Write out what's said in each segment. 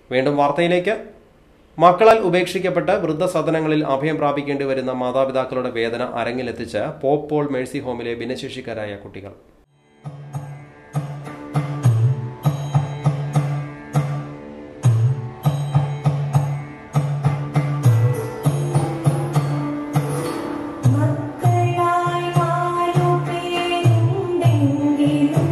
വീണ്ടും വാർത്തയിലേക്ക് മക്കളാൽ ഉപേക്ഷിക്കപ്പെട്ട് വൃദ്ധസദനങ്ങളിൽ അഭയം പ്രാപിക്കേണ്ടി വരുന്ന മാതാപിതാക്കളുടെ വേദന അരങ്ങിലെത്തിച്ച് പോപ്പ് പോൾ മേഴ്സി ഹോമിലെ ഭിന്നശേഷിക്കാരായ കുട്ടികൾ മക്കളായി മാറുപേരുണ്ടെങ്കിലും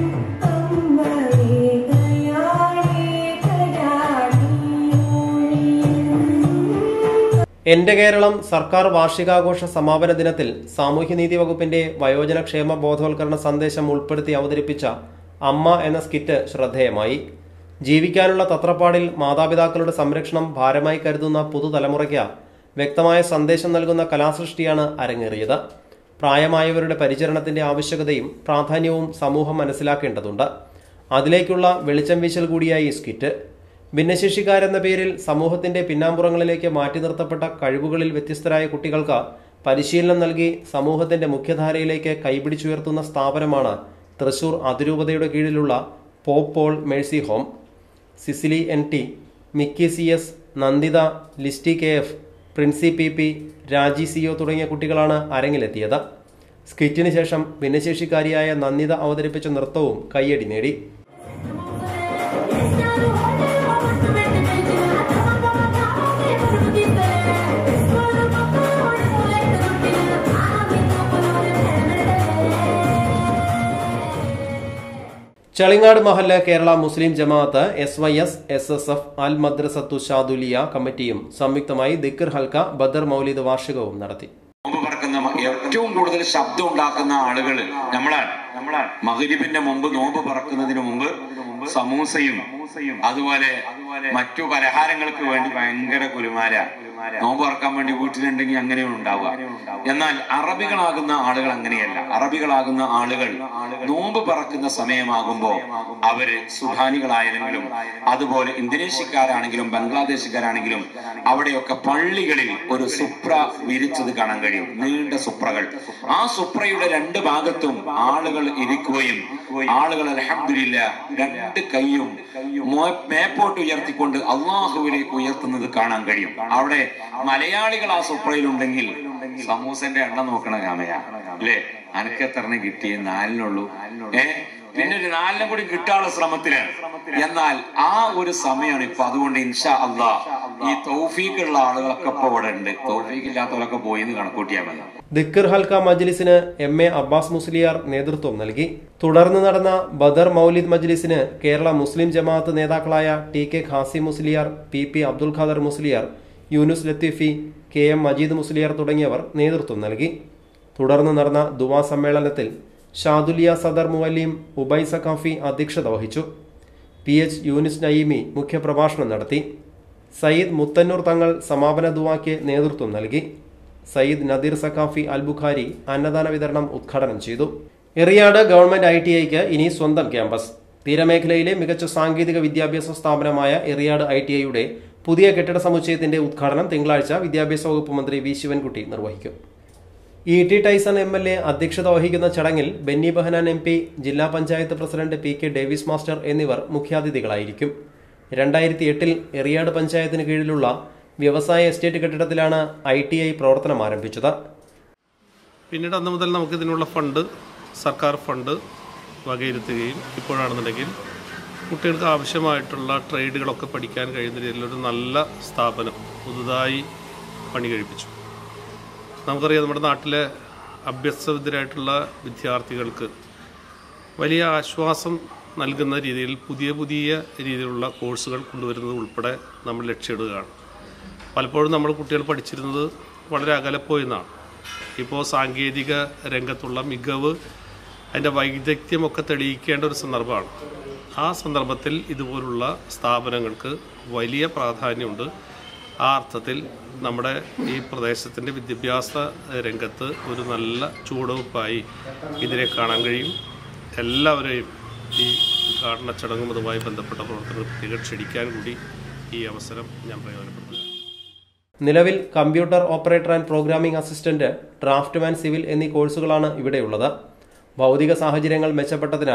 അമ്മയേകയാളേകയാടിയൊഴിയും എന്റെ കേരളം സർക്കാർ വാർഷികാഘോഷ സമാപന ദിനത്തിൽ സാമൂഹ്യനീതി വകുപ്പിന്റെ വയോജനക്ഷേമ ബോധവൽക്കരണ സന്ദേശം ഉൾപ്പെടുത്തി അവതരിപ്പിച്ച അമ്മ എന്ന സ്കിറ്റ് ശ്രദ്ധേയമായി ജീവിക്കാനുള്ള തത്രപ്പാടിൽ മാതാപിതാക്കളുടെ സംരക്ഷണം ഭാരമായി കരുതുന്ന പുതുതലമുറയ്ക്ക് വ്യക്തമായ സന്ദേശം നൽകുന്ന കലാസൃഷ്ടിയാണ് അരങ്ങേറിയത് പ്രായമായവരുടെ പരിചരണത്തിന്റെ ആവശ്യകതയും പ്രാധാന്യവും സമൂഹം മനസ്സിലാക്കേണ്ടതുണ്ട് അതിലേക്കുള്ള വെളിച്ചം വീശൽ കൂടിയായി ഈ സ്കിറ്റ് ഭിന്നശേഷിക്കാരെന്ന പേരിൽ സമൂഹത്തിന്റെ പിന്നാമ്പുറങ്ങളിലേക്ക് മാറ്റി നിർത്തപ്പെട്ട കഴിവുകളിൽ വ്യത്യസ്തരായ കുട്ടികൾക്ക് പരിശീലനം നൽകി സമൂഹത്തിന്റെ മുഖ്യധാരയിലേക്ക് കൈപിടിച്ചുയർത്തുന്ന സ്ഥാപനമാണ് തൃശൂർ അതിരൂപതയുടെ കീഴിലുള്ള Pope Paul Mercy Home Cicily N T Mickey C S Nanditha Listy K F Princy P P Raji C O തുടങ്ങിയ കുട്ടികളാണ് അരങ്ങിലെത്തിയത് സ്കിറ്റിന് ശേഷം ഭിന്നശേഷിക്കാരിയായ നന്ദിത അവതരിപ്പിച്ച നൃത്തവും കയ്യടി നേടി ചളിങ്ങാട് മഹല്ല് Kerala Muslim Jamaat S Y S S S F Al Madrasathu Shaduliya കമ്മിറ്റിയും സംയുക്തമായി ദിക്കർ ഹൽക്ക ബദർ മൗലിദ് വാർഷികവും നടത്തി നോമ്പ് പറക്കുന്ന മ- ഏറ്റവും കൂടുതൽ ശബ്ദം ഉണ്ടാക്കുന്ന ആളുകൾ നമ്മളാണ് നമ്മളാണ് മകരിബിന്റെ മുമ്പ് നോമ്പ് പറക്കുന്നതിന് മുമ്പ് സമൂസയും അതുപോലെ മറ്റു പലഹാരങ്ങൾക്ക് വേണ്ടി ഭയങ്കര കുലുമാര നോമ്പ് പറക്കാൻ വേണ്ടി വീട്ടിലുണ്ടെങ്കിൽ അങ്ങനെയും ഉണ്ടാവുക എന്നാൽ അറബികളാകുന്ന ആളുകൾ അങ്ങനെയല്ല അറബികളാകുന്ന ആളുകൾ നോമ്പ് പറക്കുന്ന സമയമാകുമ്പോ അവര് സുഡാനികളായെങ്കിലും അതുപോലെ ഇന്തോനേഷ്യക്കാരാണെങ്കിലും ബംഗ്ലാദേശുകാരാണെങ്കിലും അവിടെയൊക്കെ പള്ളികളിൽ ഒരു സുപ്ര വിരിച്ചത് കാണാൻ കഴിയും നീണ്ട സുപ്രകൾ ആ സുപ്രയുടെ രണ്ട് ഭാഗത്തും ആളുകൾ ഇരിക്കുകയും ആളുകൾ അലഹമില്ല രണ്ട് കൈയും മോ- മേപ്പോട്ട് ഉയർത്തിക്കൊണ്ട് അള്ളാഹുവിലേക്ക് ഉയർത്തുന്നത് കാണാൻ കഴിയും അവിടെ മലയാളികൾ ആ സുപ്രയിലുണ്ടെങ്കിൽ സമൂസന്റെ എണ്ണം നോക്കണ കാമയ അല്ലേ അനക്ക് എത്ര കിട്ടിയ നാലിനുള്ളൂ ഏ പിന്നെ ഒരു നാലിനും കൂടി കിട്ടാനുള്ള ശ്രമത്തിലാണ് എന്നാൽ ആ ഒരു സമയമാണ് ഇപ്പൊ അതുകൊണ്ട് ഇൻഷാ അള്ളാ ഈ തൗഫീഖുള്ള ആളുകളൊക്കെ ഇപ്പൊ ഇവിടെ ഉണ്ട് തൗഫീഖ് ഇല്ലാത്തവരൊക്കെ പോയി എന്ന് കണക്കൂട്ടിയാൽ മതി ദിക്കർ ഹൽക്ക മജ്ലിസിന് എം എ അബ്ബാസ് മുസ്ലിയാർ നേതൃത്വം നൽകി തുടർന്ന് നടന്ന ബദർ മൗലിദ് മജ്ലിസിന് കേരള മുസ്ലിം ജമാഅത്ത് നേതാക്കളായ T K Khasi Musliyar P P Abdul Khader Musliyar Yunus Latheefi K M Majeed Musliyar തുടങ്ങിയവർ നേതൃത്വം നൽകി തുടർന്ന് നടന്ന ദുവാ സമ്മേളനത്തിൽ ഷാദുലിയ സദർ മുവല്ലീം ഉബൈ സഖാഫി അധ്യക്ഷത വഹിച്ചു പി എച്ച് യൂനിസ് നയീമി മുഖ്യപ്രഭാഷണം നടത്തി സയ്യിദ് മുത്തന്നൂർ തങ്ങൾ സമാപന ദുവാക്ക് നേതൃത്വം നൽകി സയ്യിദ് നദീർ സഖാഫി അൽ ബുഖാരി അന്നദാന വിതരണം ഉദ്ഘാടനം ചെയ്തു എറിയാട് ഗവൺമെന്റ് ഐ ടി ഐക്ക് ഇനി സ്വന്തം ക്യാമ്പസ് തീരമേഖലയിലെ മികച്ച സാങ്കേതിക വിദ്യാഭ്യാസ സ്ഥാപനമായ എറിയാട് ഐ ടി ഐയുടെ പുതിയ കെട്ടിട സമുച്ചയത്തിന്റെ ഉദ്ഘാടനം തിങ്കളാഴ്ച വിദ്യാഭ്യാസ വകുപ്പ് മന്ത്രി വി ശിവൻകുട്ടി നിർവഹിക്കും E T Tyson M L A അധ്യക്ഷത വഹിക്കുന്ന ചടങ്ങിൽ ബെന്നി ബെഹനാൻ എം പി ജില്ലാ panchayat president P K Davis master എന്നിവർ മുഖ്യാതിഥികളായിരിക്കും രണ്ടായിരത്തി എട്ടിൽ എറിയാട് പഞ്ചായത്തിന് കീഴിലുള്ള വ്യവസായ എസ്റ്റേറ്റ് കെട്ടിടത്തിലാണ് ഐ ടി ഐ പ്രവർത്തനം ആരംഭിച്ചത് പിന്നീട് അന്ന് മുതൽ നമുക്ക് ഇതിനുള്ള ഫണ്ട് സർക്കാർ ഫണ്ട് വകയിരുത്തുകയും ഇപ്പോഴാണെന്നുണ്ടെങ്കിൽ കുട്ടികൾക്ക് ആവശ്യമായിട്ടുള്ള ട്രേഡുകളൊക്കെ പഠിക്കാൻ കഴിയുന്ന രീതിയിലൊരു നല്ല സ്ഥാപനം പുതുതായി പണി കഴിപ്പിച്ചു നമുക്കറിയാം നമ്മുടെ നാട്ടിലെ അഭ്യസ്തവിദ്യരായിട്ടുള്ള വിദ്യാർത്ഥികൾക്ക് വലിയ ആശ്വാസം നൽകുന്ന രീതിയിൽ പുതിയ പുതിയ രീതിയിലുള്ള കോഴ്സുകൾ കൊണ്ടുവരുന്നത് ഉൾപ്പെടെ നമ്മൾ ലക്ഷ്യമിടുകയാണ് പലപ്പോഴും നമ്മൾ കുട്ടികൾ പഠിച്ചിരുന്നത് വളരെ അകലെപ്പോയെന്നാണ് ഇപ്പോൾ സാങ്കേതിക രംഗത്തുള്ള മികവ് അതിൻ്റെ വൈദഗ്ധ്യമൊക്കെ തെളിയിക്കേണ്ട ഒരു സന്ദർഭമാണ് ആ സന്ദർഭത്തിൽ ഇതുപോലുള്ള സ്ഥാപനങ്ങൾക്ക് വലിയ പ്രാധാന്യമുണ്ട് ആ അർത്ഥത്തിൽ നമ്മുടെ ഈ പ്രദേശത്തിൻ്റെ വിദ്യാഭ്യാസ രംഗത്ത് ഒരു നല്ല ചുവടുവെപ്പായി ഇതിനെ കാണാൻ കഴിയും എല്ലാവരെയും ഈ ഉദ്ഘാടന ചടങ്ങും അതുമായി ബന്ധപ്പെട്ട പ്രവർത്തനങ്ങൾ പ്രത്യേകം ക്ഷണിക്കാൻ കൂടി ഈ അവസരം ഞാൻ പ്രയോജനപ്പെടുത്തുക നിലവിൽ computer operator and programming assistant draftsman civil എന്നീ കോഴ്സുകളാണ് ഇവിടെയുള്ളത് ഭൗതിക സാഹചര്യങ്ങൾ മെച്ചപ്പെട്ടതിനാൽ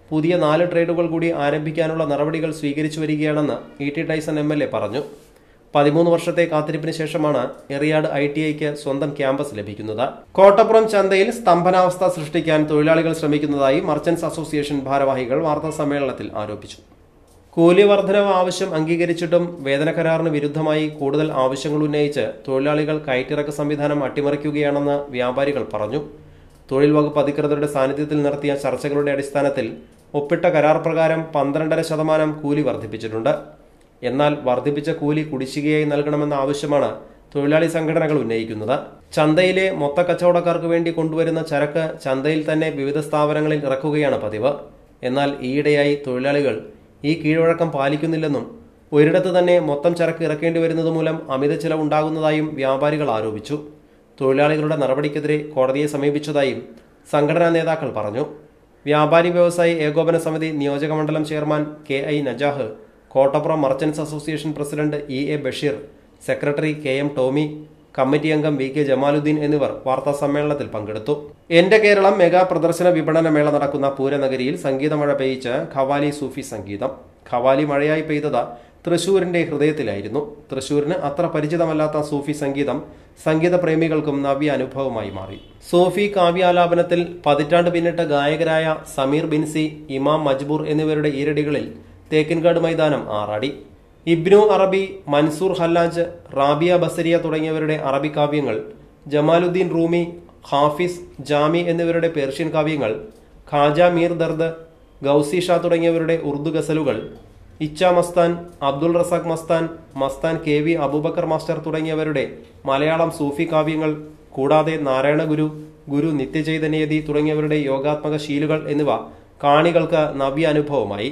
പുതിയ നാല് ട്രേഡുകൾ കൂടി ആരംഭിക്കാനുള്ള നടപടികൾ സ്വീകരിച്ചു വരികയാണെന്ന് E T Tyson M L A പറഞ്ഞു പതിമൂന്ന് വർഷത്തെ കാത്തിരിപ്പിന് ശേഷമാണ് എറിയാട് ഐ ടി ഐക്ക് സ്വന്തം ക്യാമ്പസ് ലഭിക്കുന്നത് കോട്ടപ്പുറം ചന്തയിൽ സ്തംഭനാവസ്ഥ സൃഷ്ടിക്കാൻ തൊഴിലാളികൾ ശ്രമിക്കുന്നതായി മർച്ചന്റ്സ് അസോസിയേഷൻ ഭാരവാഹികൾ വാർത്താ സമ്മേളനത്തിൽ ആരോപിച്ചു കൂലി വർധനവ് ആവശ്യം അംഗീകരിച്ചിട്ടും വേതന കരാറിന് വിരുദ്ധമായി കൂടുതൽ ആവശ്യങ്ങൾ ഉന്നയിച്ച് തൊഴിലാളികൾ കയറ്റിറക്ക് സംവിധാനം അട്ടിമറിക്കുകയാണെന്ന് വ്യാപാരികൾ പറഞ്ഞു തൊഴിൽ വകുപ്പ് അധികൃതരുടെ സാന്നിധ്യത്തിൽ നടത്തിയ ചർച്ചകളുടെ അടിസ്ഥാനത്തിൽ ഒപ്പിട്ട കരാർ പ്രകാരം പന്ത്രണ്ടര ശതമാനം കൂലി വർദ്ധിപ്പിച്ചിട്ടുണ്ട് എന്നാൽ വർദ്ധിപ്പിച്ച കൂലി കുടിശ്ശികയായി നൽകണമെന്ന ആവശ്യമാണ് തൊഴിലാളി സംഘടനകൾ ഉന്നയിക്കുന്നത് ചന്തയിലെ മൊത്ത കച്ചവടക്കാർക്ക് വേണ്ടി കൊണ്ടുവരുന്ന ചരക്ക് ചന്തയിൽ തന്നെ വിവിധ സ്ഥാപനങ്ങളിൽ ഇറക്കുകയാണ് പതിവ് എന്നാൽ ഈയിടെയായി തൊഴിലാളികൾ ഈ കീഴ്വഴക്കം പാലിക്കുന്നില്ലെന്നും ഒരിടത്ത് തന്നെ മൊത്തം ചരക്ക് ഇറക്കേണ്ടി വരുന്നത് മൂലം അമിത ചെലവുണ്ടാകുന്നതായും വ്യാപാരികൾ ആരോപിച്ചു തൊഴിലാളികളുടെ നടപടിക്കെതിരെ കോടതിയെ സമീപിച്ചതായും സംഘടനാ നേതാക്കൾ പറഞ്ഞു വ്യാപാരി വ്യവസായി ഏകോപന സമിതി നിയോജക മണ്ഡലം chairman K I Najah Kottappuram merchants association president E A Basheer secretary K M Tomy committee അംഗം വി കെ ജമാലുദ്ദീൻ എന്നിവർ വാർത്താ സമ്മേളനത്തിൽ പങ്കെടുത്തു എന്റെ കേരളം മെഗാ പ്രദർശന വിപണന മേള നടക്കുന്ന പൂരനഗരിയിൽ സംഗീതമഴ പെയ്യിച്ച് ഖവാലി സൂഫി സംഗീതം ഖവാലി മഴയായി പെയ്തത് തൃശൂരിന്റെ ഹൃദയത്തിലായിരുന്നു തൃശൂരിന് അത്ര പരിചിതമല്ലാത്ത സൂഫി സംഗീതം സംഗീത പ്രേമികൾക്കും നവ്യ അനുഭവമായി മാറി സൂഫി കാവ്യാലാപനത്തിൽ പതിറ്റാണ്ട് പിന്നിട്ട ഗായകരായ സമീർ ബിൻസി ഇമാം മജ്ബൂർ എന്നിവരുടെ ഈരടികളിൽ തേക്കിൻകാട് മൈതാനം ആറാടി ഇബ്നു അറബി മൻസൂർ ഹല്ലാജ് റാബിയ ബസരിയ തുടങ്ങിയവരുടെ അറബി കാവ്യങ്ങൾ ജമാലുദ്ദീൻ റൂമി ഹാഫിസ് ജാമി എന്നിവരുടെ പേർഷ്യൻ കാവ്യങ്ങൾ ഖാജ മീർ ദർദ് ഗൌസി ഷാ തുടങ്ങിയവരുടെ ഉറുദു ഗസലുകൾ Icha Mastan Abdul Razak Mastan Mastan K V Abubakar master തുടങ്ങിയവരുടെ മലയാളം സൂഫി കാവ്യങ്ങൾ കൂടാതെ നാരായണ ഗുരു ഗുരു നിത്യചൈതന്യതി തുടങ്ങിയവരുടെ യോഗാത്മക ശീലുകൾ എന്നിവ കാണികൾക്ക് നവ്യ അനുഭവമായി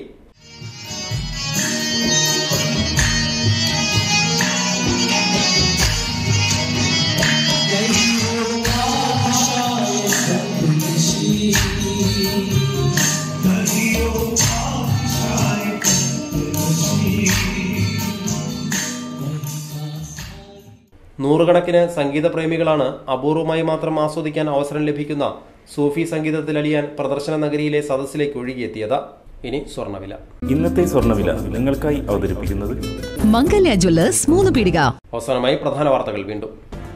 നൂറുകണക്കിന് സംഗീത പ്രേമികളാണ് അപൂർവമായി മാത്രം ആസ്വദിക്കാൻ അവസരം ലഭിക്കുന്ന സൂഫി സംഗീതത്തിൽ അലിയാൻ പ്രദർശന നഗരിയിലെ സദസ്സിലേക്ക് ഒഴുകിയെത്തിയത് ഇനി സ്വർണ്ണവില ഇന്നത്തെ സ്വർണ്ണവില നിങ്ങൾക്കായി അവതരിപ്പിക്കുന്നത് മംഗല്യ ജ്വല്ലേഴ്സ് മൂന്ന് പീടിക അവസാനമായി പ്രധാന വാർത്തകൾ വീണ്ടും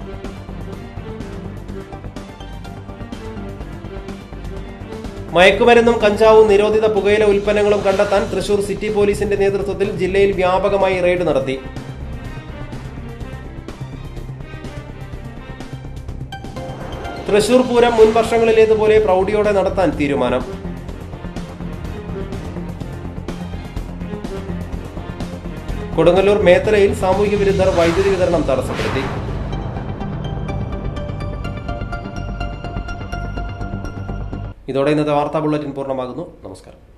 മയക്കുമരുന്നും കഞ്ചാവും നിരോധിത പുകയില ഉൽപ്പന്നങ്ങളും കണ്ടെത്താൻ തൃശൂർ സിറ്റി പോലീസിന്റെ നേതൃത്വത്തിൽ ജില്ലയിൽ വ്യാപകമായി റെയ്ഡ് നടത്തി തൃശൂർ പൂരം മുൻ വർഷങ്ങളിലേതുപോലെ പ്രൗഢിയോടെ നടത്താൻ തീരുമാനം കൊടുങ്ങല്ലൂർ മേത്തലയിൽ സാമൂഹ്യ വിരുദ്ധർ വൈദ്യുതി വിതരണം തടസ്സപ്പെടുത്തി ഇതോടെ ഇന്നത്തെ വാർത്താ ബുള്ളറ്റിൻ പൂർണ്ണമാകുന്നു നമസ്കാരം